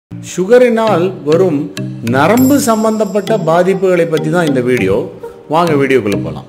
சுகரினால் வரும் நரம்பு சம்பந்தப்பட்ட பாதிப்புகளை பற்றி தான் இந்த வீடியோ வாங்க வீடியோக்குள்ள போகலாம்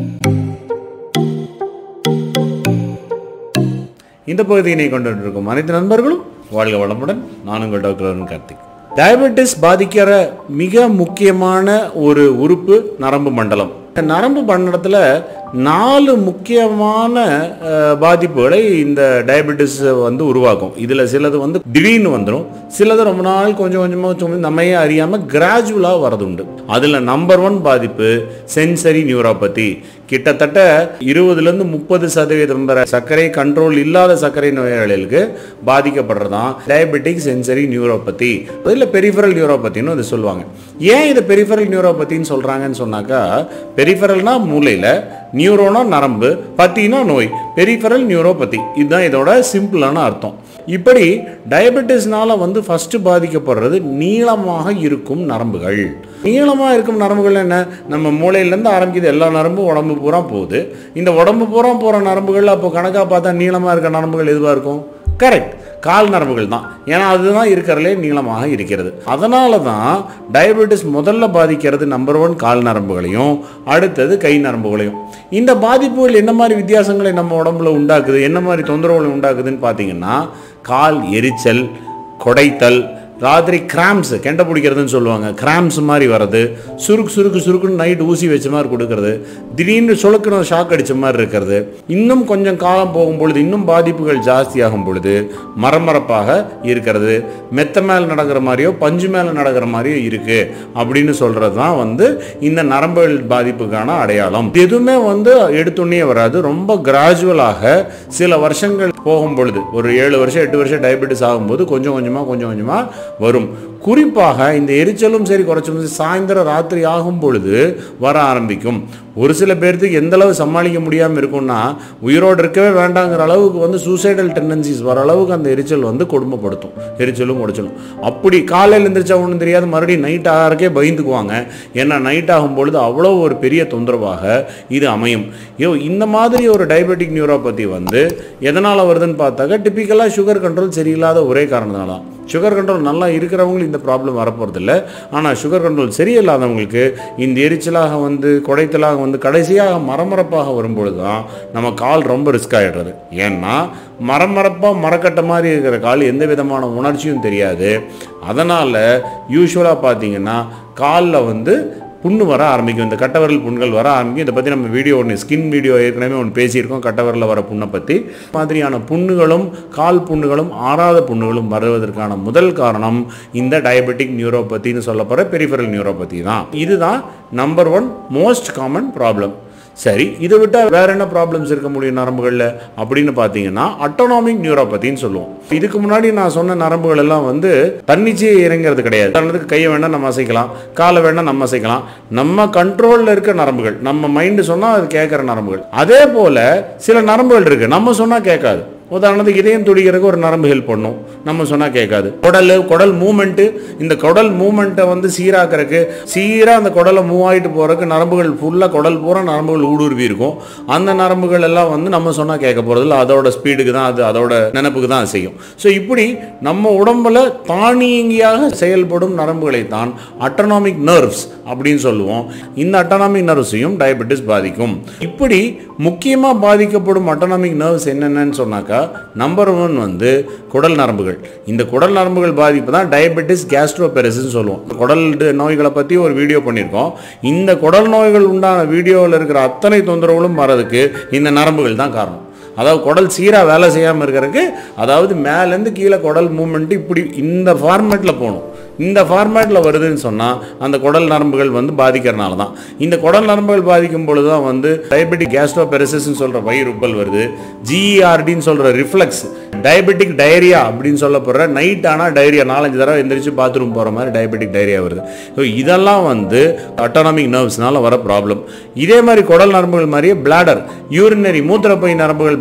இந்த பகுதியினை கொண்டிருக்கும் அனைத்து நண்பர்களும் வாழ்க வளமுடன் நான் உங்கள் டாக்டர் அருண் கார்த்திக் டயபெட்டிஸ் பாதிக்கிற மிக முக்கியமான ஒரு உறுப்பு நரம்பு மண்டலம் இந்த நரம்பு மண்டலத்தில் நாலு முக்கியமான அஹ், பாதிப்புகளை இந்த டயபெட்டிஸ் வந்து உருவாக்கும் இதில் சிலது வந்து திடீர்னு வந்துடும் சிலது ரொம்ப நாள் கொஞ்சம் கொஞ்சமாக சும்மா நம்மையே அறியாமல் கிராஜுவலாக வரதுண்டு அதில் நம்பர் ஒன் பாதிப்பு சென்சரி நியூரோபதி கிட்டத்தட்ட இருபதுலேருந்து முப்பது சதவீதம் வரை சர்க்கரை கண்ட்ரோல் இல்லாத சர்க்கரை நோயாளிகளுக்கு பாதிக்கப்படுறதான் டயபெட்டிக் சென்சரி நியூரோபதி இதில் பெரிஃபரல் நியூரோபத்தின்னு இது சொல்லுவாங்க ஏன் இது பெரிஃபரல் நியூரோபத்தின்னு சொல்கிறாங்கன்னு சொன்னாக்கா பெரிஃபரல்னா மூளையில் நியூரோனா நரம்பு பத்தினா நோய் பெரிஃபரல் நியூரோபதி இதுதான் இதோட சிம்பிளான அர்த்தம் இப்படி டயபெட்டிஸ்னால வந்து ஃபர்ஸ்ட் பாதிக்கப்படுறது நீளமாக இருக்கும் நரம்புகள் நீளமாக இருக்கும் நரம்புகள் என்ன நம்ம மூளையிலேருந்து ஆரம்பிக்குது எல்லா நரம்பும் உடம்பு பூரா போகுது இந்த உடம்பு பூரா போகிற நரம்புகள் அப்போ கணக்காக பார்த்தா நீளமாக இருக்க நரம்புகள் எதுவாக இருக்கும் கரெக்ட் கால் நரம்புகள் தான் ஏன்னா அதுதான் இருக்கிறதுலே நீளமாக இருக்கிறது அதனால தான் டயபெட்டிஸ் முதல்ல பாதிக்கிறது நம்பர் ஒன் கால் நரம்புகளையும் அடுத்தது கை நரம்புகளையும் இந்த பாதிப்புகள் என்ன மாதிரி வித்தியாசங்களை நம்ம உடம்புல உண்டாக்குது என்ன மாதிரி தொந்தரவுகளை உண்டாக்குதுன்னு பார்த்தீங்கன்னா கால் எரிச்சல் கொடைத்தல் ராத்திரி கிராம்ஸ் கெண்டை பிடிக்கிறதுன்னு சொல்லுவாங்க கிராம்ஸ் மாதிரி வர்றது சுருக்கு சுருக்கு சுருக்குன்னு நைட் ஊசி வச்ச மாதிரி கொடுக்கறது திடீர்னு சொலுக்கணும் ஷாக் அடிச்ச மாதிரி இருக்கிறது இன்னும் கொஞ்சம் காலம் போகும் பொழுது இன்னும் பாதிப்புகள் ஜாஸ்தியாகும் பொழுது மரமரப்பாக இருக்கிறது மெத்த மேலே நடக்கிற மாதிரியோ பஞ்சு மேலே நடக்கிற மாதிரியோ இருக்கு அப்படின்னு சொல்றது தான் வந்து இந்த நரம்புகள் பாதிப்புக்கான அடையாளம் இது எதுவுமே வந்து எடுத்துன்னே வராது ரொம்ப கிராஜுவலாக சில வருஷங்கள் போகும் பொழுது ஒரு ஏழு வருஷம் எட்டு வருஷம் டயபெட்டிஸ் ஆகும்போது கொஞ்சம் கொஞ்சமாக கொஞ்சம் கொஞ்சமாக வரும் குறிப்பாக இந்த எரிச்சலும் சரி குறைச்சலும் சரி சாயந்தரம் ராத்திரி ஆகும் பொழுது வர ஆரம்பிக்கும் ஒரு சில பேர்த்துக்கு எந்த அளவு சமாளிக்க முடியாமல் இருக்கும்னா உயிரோடு இருக்கவே வேண்டாங்கிற அளவுக்கு வந்து சூசைடல் டெண்டன்சிஸ் வர அளவுக்கு அந்த எரிச்சல் வந்து கொடுமைப்படுத்தும் எரிச்சலும் உடைச்சலும் அப்படி காலையில் எழுந்திரிச்சா ஒன்றும் தெரியாது மறுபடியும் நைட் ஆகிறக்கே பயந்துக்குவாங்க ஏன்னா நைட் ஆகும் பொழுது அவ்வளோ ஒரு பெரிய தொந்தரவாக இது அமையும் ஐயோ இந்த மாதிரி ஒரு டயபெட்டிக் நியூரோபதி வந்து எதனால் வருதுன்னு பார்த்தாக்க டிப்பிக்கலாக சுகர் கண்ட்ரோல் சரியில்லாத ஒரே காரணத்தினால தான் சுகர் கண்ட்ரோல் நல்லா இருக்கிறவங்களுக்கு இந்த ப்ராப்ளம் வரப்போகிறதில்ல ஆனால் சுகர் கண்ட்ரோல் சரியில்லாதவங்களுக்கு இந்த எரிச்சலாக வந்து குடைத்தலாக வந்து கடைசியாக மரமரப்பாக வரும்பொழுது தான் நம்ம கால் ரொம்ப ரிஸ்க் ஆகிடுறது ஏன்னா மரமரப்பாக மரக்கட்ட மாதிரி இருக்கிற கால் எந்த விதமான உணர்ச்சியும் தெரியாது அதனால் யூஸ்வலாக பார்த்தீங்கன்னா காலில் வந்து புண்ணு வர ஆரம்பிக்கும் இந்த கட்டவரல் புண்கள் வர ஆரம்பிக்கும் இதை பற்றி நம்ம வீடியோ ஒன்று ஸ்கின் வீடியோ ஏற்கனவே ஒன்று பேசியிருக்கோம் கட்டவரில் வர புண்ணை பற்றி மாதிரியான புண்ணுகளும் கால் புண்ணுகளும் ஆறாத புண்ணுகளும் வருவதற்கான முதல் காரணம் இந்த டயபெட்டிக் நியூரோபத்தின்னு சொல்லப்படுற பெரிஃபரல் நியூரோபதி தான் இதுதான் number one most common problem சரி இதை விட்டால் வேற என்ன ப்ராப்ளம்ஸ் இருக்க முடியும் நரம்புகளில் அப்படின்னு பார்த்தீங்கன்னா அட்டோனாமிக் நியூரோபதின்னு சொல்லுவோம் இதுக்கு முன்னாடி நான் சொன்ன நரம்புகள் எல்லாம் வந்து தன்னிச்சையே இறங்கிறது கிடையாது உதாரணத்துக்கு கையை வேணால் நம்ம அசைக்கலாம் காலை வேணால் நம்ம அசைக்கலாம் நம்ம கண்ட்ரோலில் இருக்க நரம்புகள் நம்ம மைண்டு சொன்னால் அது கேட்குற நரம்புகள் அதே போல் சில நரம்புகள் இருக்குது நம்ம சொன்னால் கேட்காது உதாரணத்துக்கு இதயம் துடிக்கிறதுக்கு ஒரு நரம்பு ஹெல்ப் பண்ணும் நம்ம சொன்னால் கேட்காது குடல் குடல் மூமெண்ட்டு இந்த குடல் மூமெண்ட்டை வந்து சீராக்கிறதுக்கு சீராக அந்த குடலை மூவ் ஆகிட்டு போகிறதுக்கு நரம்புகள் ஃபுல்லாக குடல் பூரா நரம்புகள் ஊடுருவி இருக்கும் அந்த நரம்புகள் எல்லாம் வந்து நம்ம சொன்னால் கேட்க போகிறதில்ல அதோட ஸ்பீடுக்கு தான் அது அதோட நினப்புக்கு தான் அது செய்யும் ஸோ இப்படி நம்ம உடம்புல தானியங்கியாக செயல்படும் நரம்புகளை தான் அட்டனாமிக் நர்வ்ஸ் அப்படின்னு சொல்லுவோம் இந்த அட்டனாமிக் நர்வ்ஸையும் டயபெட்டிஸ் பாதிக்கும் இப்படி முக்கியமாக பாதிக்கப்படும் அட்டனாமிக் நர்வ்ஸ் என்னென்னு சொன்னாக்கா நம்பர் ஒன் வந்து குடல் நரம்புகள் இந்த குடல் நரம்புகள் பாதிப்பு தான் டயபெட்டிஸ் கேஸ்ட்ரோபெரசின்னு சொல்லுவோம் குடல் டு- நோய்களை பற்றி ஒரு வீடியோ பண்ணியிருக்கோம் இந்த குடல் நோய்கள் உண்டான வீடியோவில் இருக்கிற அத்தனை தொந்தரவுகளும் வர்றதுக்கு இந்த நரம்புகள் தான் காரணம் அதாவது குடல் சீராக வேலை செய்யாமல் இருக்கிறதுக்கு அதாவது மேலேருந்து கீழே குடல் மூமெண்ட் இப்படி இந்த ஃபார்மேட்டில் போகணும் இந்த ஃபார்மேட்டில் வருதுன்னு சொன்னால் அந்த குடல் நரம்புகள் வந்து பாதிக்கிறனால தான் இந்த குடல் நரம்புகள் பாதிக்கும் பொழுது தான் வந்து டயபெட்டிக் கேஸ்ட்ரோபெரசிஸ்ன்னு சொல்கிற வயிறு உப்பல் வருது ஜிஇஆர்டின்னு சொல்கிற ரிஃப்ளெக்ஸ் டயபெட்டிக் டயரியா அப்படின்னு சொல்லப்படுற நைட் ஆனால் டயரியா நாலஞ்சு தடவை எந்திரிச்சு பாத்ரூம் போகிற மாதிரி டயபெட்டிக் டயரியா வருது ஸோ இதெல்லாம் வந்து அட்டானமிக் நர்வ்ஸ்னால வர ப்ராப்ளம் இதே மாதிரி குடல் நரம்புகள் மாதிரியே பிளாடர் யூரினரி மூத்திரப்பை நரம்புகள்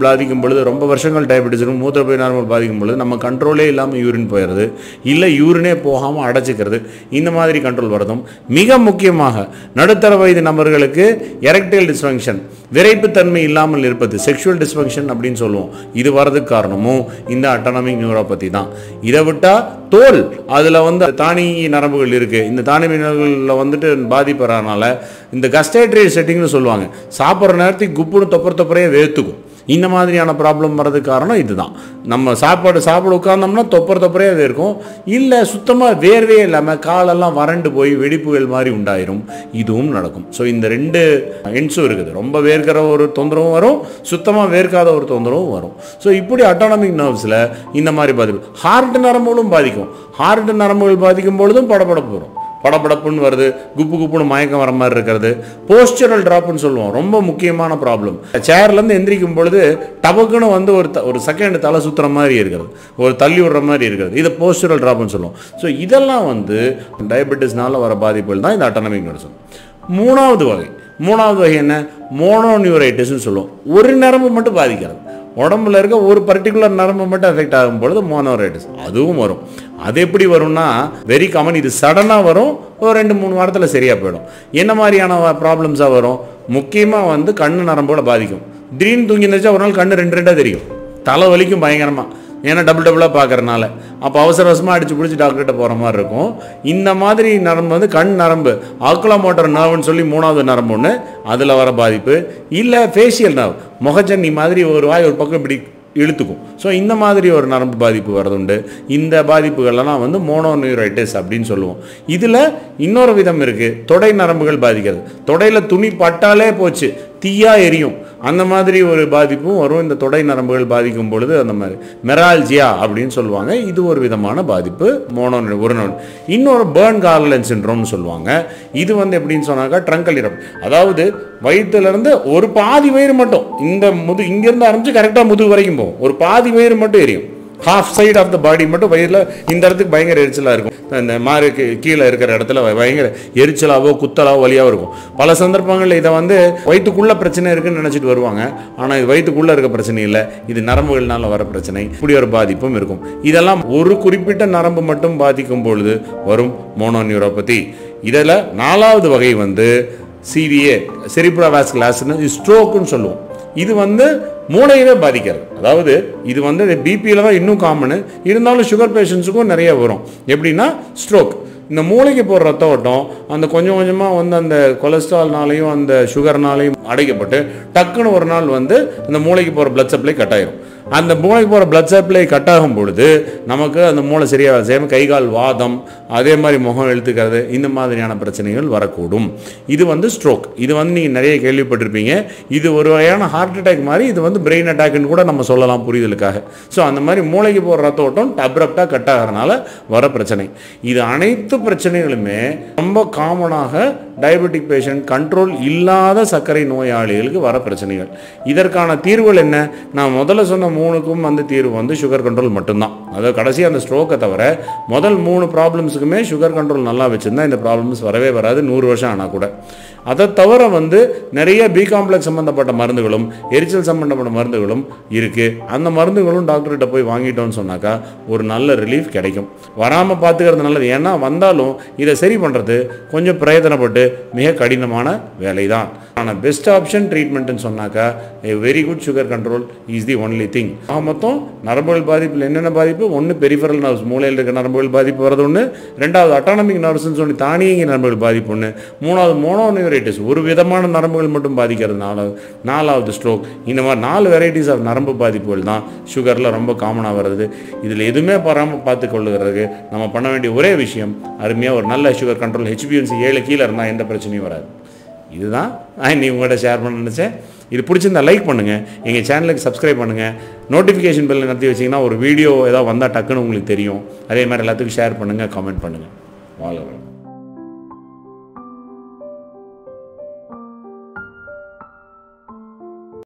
பாதிக்கும் பொழுது ரொம்ப வருஷங்கள் டயபெட்டிஸ் இருக்கும் மூத்திரப்பை நார்மல் பாதிக்கும் பொழுது நம்ம கண்ட்ரோலே இல்லாமல் யூரின் போயிடுறது இல்லை யூரினே போகாமல் அடைச்சிக்கிறது இந்த மாதிரி கண்ட்ரோல் வரதும் மிக முக்கியமாக நடுத்தர வயது நபர்களுக்கு எரக்டைல் டிஸ்ஃபங்க்ஷன் விரைப்புத்தன்மை இல்லாமல் இருப்பது செக்ஷுவல் டிஸ்ஃபங்க்ஷன் அப்படின்னு சொல்லுவோம் இது வரதுக்கு காரணமும் இந்த அட்டானமிக் நியூரோபதி தான் இதை விட்டால் தோல் அதில் வந்து தானியங்கி நரம்புகள் இருக்குது இந்த தானியங்கி நரம்புகளில் வந்துட்டு பாதிப்படுறதுனால இந்த கஸ்டேட்ரி செட்டிங்னு சொல்லுவாங்க சாப்பிட்ற நேரத்துக்கு குப்புன்னு தொப்பர தொப்பரையே வேர்த்துக்கும் இந்த மாதிரியான ப்ராப்ளம் வர்றதுக்கு காரணம் இதுதான் நம்ம சாப்பாடு சாப்பிட உட்கார்ந்தோம்னா தொப்பர தொப்பரையே வேர்க்கும் இல்லை சுத்தமாக வேர்வே இல்லாமல் காலெல்லாம் வறண்டு போய் வெடிப்புகள் மாதிரி உண்டாயிரும் இதுவும் நடக்கும் ஸோ இந்த ரெண்டு எண்ட்ஸும் இருக்குது ரொம்ப வேர்க்கிற ஒரு தொந்தரவும் வரும் சுத்தமாக வேர்க்காத ஒரு தொந்தரவும் வரும் ஸோ இப்படி அட்டானமிக் நர்வ்ஸில் இந்த மாதிரி பாதிப்பு ஹார்ட் நரம்புகளும் பாதிக்கும் ஹார்ட் நரம்புகள் பாதிக்கும் பொழுதும் படபடப்பு வரும் படபடப்புன்னு வருது குப்பு குப்புன்னு மயக்கம் வர மாதிரி இருக்கிறது போஸ்டரல் ட்ராப்னு சொல்லுவோம் ரொம்ப முக்கியமான ப்ராப்ளம் சேர்லேருந்து எந்திரிக்கும் பொழுது டபக்குன்னு வந்து ஒரு த- ஒரு செகண்ட் தலை சுற்றுற மாதிரி இருக்கிறது ஒரு தள்ளி விடுற மாதிரி இருக்கிறது இதை போஸ்டரல் ட்ராப்னு சொல்லுவோம் ஸோ இதெல்லாம் வந்து டயபெட்டிஸ்னால வர பாதிப்புகள் தான் இந்த அட்டானமிக் நர்வ்ஸ் மூணாவது வகை மூணாவது வகை என்ன மோனோநியூரைட்டிஸ்னு சொல்லுவோம் ஒரு நரம்பு மட்டும் பாதிக்கிறது உடம்புல இருக்க ஒரு பர்டிகுலர் நரம்பு மட்டும் அஃபெக்ட் ஆகும் பொழுது மோனோரைட்டிஸ் அதுவும் வரும் அது எப்படி வரும்னா வெரி காமன் இது சடனாக வரும் ஒரு ரெண்டு மூணு வாரத்தில் சரியாக போயிடும் என்ன மாதிரியான ப்ராப்ளம்ஸாக வரும் முக்கியமாக வந்து கண்ணு நரம்போட பாதிக்கும் திடீர்னு தூங்கி இருந்துச்சா ஒரு நாள் கண்ணு ரெண்டு ரெண்டாக தெரியும் தலை வலிக்கும் பயங்கரமாக ஏன்னா டபுள் டபுளாக பார்க்கறனால அப்போ அவசர அவசரமாக அடிச்சு பிடிச்சி டாக்டர்கிட்ட போகிற மாதிரி இருக்கும் இந்த மாதிரி நரம்பு வந்து கண் நரம்பு ஆக்குலமோட்டர் நர்வுன்னு சொல்லி மூணாவது நரம்பு ஒன்று அதில் வர பாதிப்பு இல்லை ஃபேஷியல் நர்வ் முகஜன்னி மாதிரி ஒரு வாய் ஒரு பக்கம் இப்படி இழுத்துக்கும் ஸோ இந்த மாதிரி ஒரு நரம்பு பாதிப்பு வரதுண்டு இந்த பாதிப்புகள்லாம் வந்து மோனோநியூரைட்டிஸ் அப்படின்னு சொல்லுவோம் இதில் இன்னொரு விதம் இருக்குது தொடை நரம்புகள் பாதிக்கிறது தொடையில் துணி பட்டாலே போச்சு தீயா எரியும் அந்த மாதிரி ஒரு பாதிப்பும் வரும் இந்த தொடை நரம்புகள் பாதிக்கும் பொழுது அந்த மாதிரி மெரால்ஜியா அப்படின்னு சொல்லுவாங்க இது ஒரு விதமான பாதிப்பு மோனோ ஒரு நோய் இன்னொரு பேர்ன் கார்லன் சின்ட்ரோம்னு சொல்லுவாங்க இது வந்து எப்படின்னு சொன்னாக்கா ட்ரங்கல் இறப்பு அதாவது வயிற்றுல இருந்து ஒரு பாதி வயிறு மட்டும் இந்த முது இங்கேருந்து ஆரம்பிச்சு கரெக்டாக முதுகு வரைக்கும் போகும் ஒரு பாதி வயிறு மட்டும் எரியும் half side of the body மட்டும் வயிறில் இந்த இடத்துக்கு பயங்கர எரிச்சலாக இருக்கும் இந்த மாதிரி கீ- கீழே இருக்கிற இடத்துல பயங்கர எரிச்சலாவோ குத்தலாவோ வலியாவோ இருக்கும் பல சந்தர்ப்பங்களில் இதை வந்து வயிற்றுக்குள்ள பிரச்சனை இருக்குன்னு நினச்சிட்டு வருவாங்க ஆனால் இது வயிற்றுக்குள்ளே இருக்க பிரச்சனை இல்லை இது நரம்புகள்னால வர பிரச்சனை இப்படி ஒரு பாதிப்பும் இருக்கும் இதெல்லாம் ஒரு குறிப்பிட்ட நரம்பு மட்டும் பாதிக்கும் பொழுது வரும் மோனோநியூரோபதி இதில் நாலாவது வகை வந்து சிவிஏ செரிப்ரோவாஸ்குலாஸ்னு ஸ்ட்ரோக்குன்னு சொல்லுவோம் இது வந்து மூளையவே பாதிக்கிறது அதாவது இது வந்து பிபியில் தான் இன்னும் காமனு இருந்தாலும் சுகர் பேஷண்ட்ஸுக்கும் நிறைய வரும் எப்படின்னா ஸ்ட்ரோக் இந்த மூளைக்கு போகிற ரத்த ஓட்டம் அந்த கொஞ்சம் கொஞ்சமாக வந்து அந்த கொலஸ்ட்ரால்னாலையும் அந்த சுகர்னாலையும் அடைக்கப்பட்டு டக்குன்னு ஒரு நாள் வந்து இந்த மூளைக்கு போகிற blood சப்ளை கட் ஆயிரும் அந்த மூளைக்கு போகிற blood சப்ளை கட் ஆகும் பொழுது நமக்கு அந்த மூளை சரியாக வேலை செய்யாமல் கை கால் வாதம் அதே மாதிரி முகம் இழுத்துக்கிறது இந்த மாதிரியான பிரச்சனைகள் வரக்கூடும் இது வந்து ஸ்ட்ரோக் இது வந்து நீங்கள் நிறைய கேள்விப்பட்டிருப்பீங்க இது ஒரு வகையான ஹார்ட் அட்டாக் மாதிரி இது வந்து பிரெயின் அட்டாக்னு கூட நம்ம சொல்லலாம் புரிதலுக்காக ஸோ அந்த மாதிரி மூளைக்கு போகிற ரத்த ஓட்டம் அப்ரப்டாக கட் ஆகிறனால வர பிரச்சனை இது அனைத்து பிரச்சனைகளுமே ரொம்ப காமனாக டயபெட்டிக் பேஷண்ட் கண்ட்ரோல் இல்லாத சர்க்கரை நோயாளிகளுக்கு வர பிரச்சனைகள் இதற்கான தீர்வுகள் என்ன நான் முதல்ல சொன்ன மூணுக்கும் வந்து தீர்வு வந்து சுகர் கண்ட்ரோல் மட்டும்தான் அதாவது கடைசி அந்த ஸ்ட்ரோக்கை தவிர முதல் மூணு ப்ராப்ளம்ஸுக்குமே சுகர் கண்ட்ரோல் நல்லா வச்சுருந்தா இந்த ப்ராப்ளம்ஸ் வரவே வராது நூறு வருஷம் ஆனால் கூட அதை தவிர வந்து நிறைய பி காம்ப்ளெக்ஸ் சம்மந்தப்பட்ட மருந்துகளும் எரிச்சல் சம்மந்தப்பட்ட மருந்துகளும் இருக்குது அந்த மருந்துகளும் டாக்டர்கிட்ட போய் வாங்கிட்டோம்னு சொன்னாக்கா ஒரு நல்ல ரிலீஃப் கிடைக்கும் வராமல் பார்த்துக்கிறது நல்லது ஏன்னா வந்தாலும் இதை சரி பண்ணுறது கொஞ்சம் பிரயத்தனப்பட்டு மிக கடினமான வேலை தான் ஆனால் பெஸ்ட் ஆப்ஷன் ட்ரீட்மெண்ட்னு சொன்னாக்கா a very good sugar control is the only thing ஆக மொத்தம் நரம்புகள் பாதிப்பில் என்னென்ன பாதிப்பு ஒன்று பெரிஃபரல் நர்வ்ஸ் மூளையில் இருக்க நரம்புகள் பாதிப்பு வரது ஒன்று ரெண்டாவது அட்டானமிக் நர்வ்ஸ்னு சொல்லி தானியங்கி நரம்புகள் பாதிப்பு ஒன்று மூணாவது மோனோநியூரைட்டிஸ் ஒரு விதமான நரம்புகள் மட்டும் பாதிக்கிறதுனால நாலாவது ஸ்ட்ரோக் இந்த மாதிரி நாலு வெரைட்டிஸ் ஆஃப் நரம்பு பாதிப்புகள் தான் சுகரில் ரொம்ப காமனாக வருது இதில் எதுவுமே பராம பார்த்து கொள்ளுகிறதுக்கு நம்ம பண்ண வேண்டிய ஒரே விஷயம் அருமையாக ஒரு நல்ல சுகர் கண்ட்ரோல் ஹெச்பிஎன்சி ஏழு கீழே இருந்தால் எந்த பிரச்சனையும் வராது இதுதான் நான் நீ உங்கள்கிட்ட ஷேர் பண்ண நினச்சேன் இது பிடிச்சிருந்தா லைக் பண்ணுங்கள் எங்கள் சேனலுக்கு சப்ஸ்கிரைப் பண்ணுங்கள் நோட்டிஃபிகேஷன் பெல் நடத்தி வச்சிங்கன்னா ஒரு வீடியோ ஏதாவது வந்தால் டக்குன்னு உங்களுக்கு தெரியும் அதே மாதிரி எல்லாத்துக்கும் ஷேர் பண்ணுங்கள் கமெண்ட் பண்ணுங்கள் வாழ்க வளமுடன்.